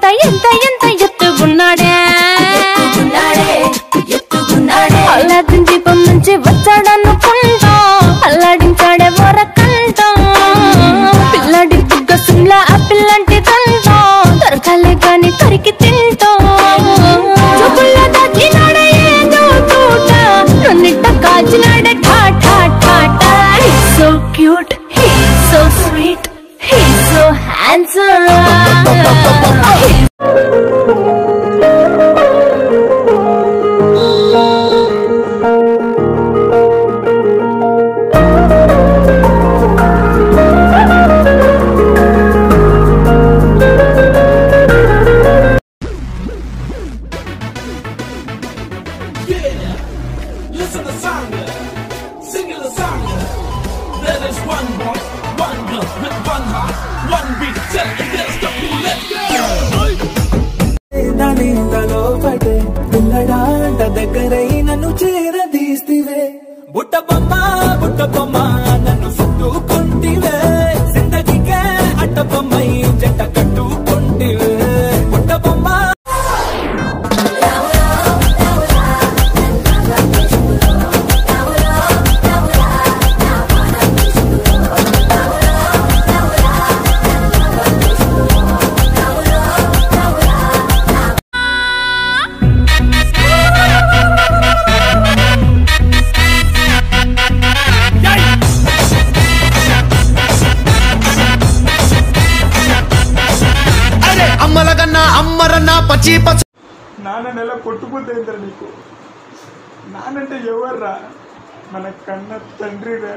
ఎంత ఎంత ఎత్తుకున్నాడే అల్లాదిన్ దీపం నుంచి వచ్చాడనుకుంటా అల్లాడించాడే వరకంటా పిల్లడి బుగ్గ సిమ్లా ఆ పిల్లంటి తంటా దొరకాలే గాని తరికి తింటా చూపుల్లో దాచినాడే ఏదో తూట నన్నిట్ట కాచినాడే ఠా ఠా ఠా ఠా so cute he so sweet he so handsome Listen to song, sing the song. There is one boy, one girl with one heart, one beat. Tell me there's the cool. Let's go. దానింతలో పడే పిల్లడాంట దగ్గరై నన్ను చేరదీస్తివే బుట్ట బొమ్మ బుట్ట బొమ్మ నన్ను చుట్టుకుంటివే జిందగీకే అట్ట బొమ్మై జంట కట్టుకుంటివే బుట్ట బొమ్మ అరే అమ్మల కన్నా అమ్మరన్నా పచ్చి పచ్చ నాన్న నెల కొట్టుకుపోతుందిరా నీకు నానంటే ఎవర్రా మన కన్న తండ్రిరా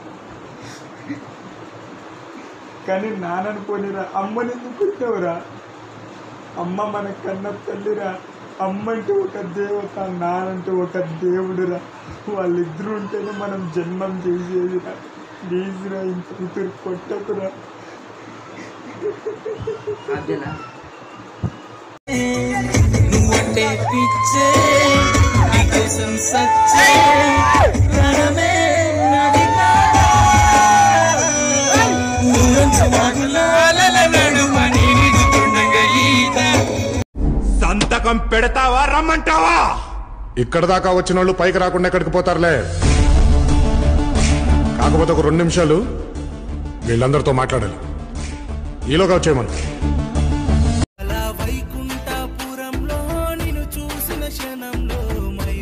కానీ నాన్నని పోనిరా అమ్మని ఎందుకు పుట్టావురా అమ్మ మన కన్న తల్లిరా అమ్మ అంటే ఒక దేవత నానంటే ఒక దేవుడురా వాళ్ళిద్దరూ ఉంటేనే మనం జన్మం చేసేదిరా ప్లీజ్రా ఇంత కూతురు కొట్టకురా నువ్వంటే పిచ్చే నీకోసం సచ్చే ప్రాణమే నాది కాదా? ఊరంచు వాగులాలల నడుమ నీడుతుండగా ఈత సంతకం పెడతావా రమ్మంటావా ఇక్కడ దాకా వచ్చిన వాళ్ళు పైకి రాకుండా ఎక్కడికి పోతారులే కాకపోతే ఒక రెండు నిమిషాలు వీళ్ళందరితో మాట్లాడాలి ఈలోగా వచ్చేయమను అలా వైకుంఠపురంలో నిన్ను చూసిన క్షణంలో మై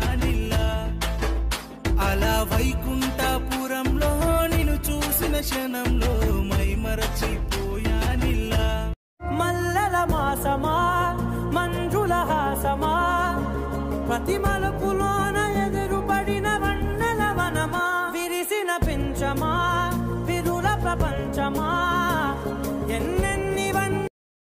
మరచిపోయానిల్లా అలా వైకుంఠపురంలో నిన్ను చూసిన క్షణం